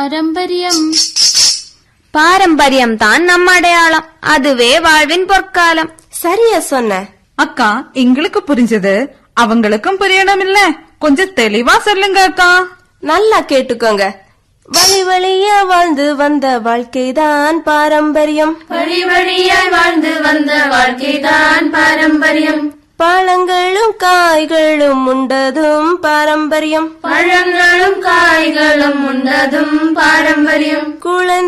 பாரம்பரியம் பாரம்பரியம் தான் நம்ம அடையாளம் அதுவே வாழ்வின் பொற்காலம் சரியா சொன்ன அக்கா எங்களுக்கு புரிஞ்சது அவங்களுக்கும் புரியணும் இல்ல கொஞ்சம் தெளிவா சொல்லுங்க அக்கா நல்லா கேட்டுக்கோங்க வழி வழியா வாழ்ந்து வந்த வாழ்க்கைதான் பாரம்பரியம் வழி வழியாய் வாழ்ந்து வந்த வாழ்க்கைதான் பாரம்பரியம் பழங்களும் காய்களும் உண்டதும் பாரம்பரியம் பழங்களும் காய்களும் உண்டதும் பாரம்பரியம் குழந்தை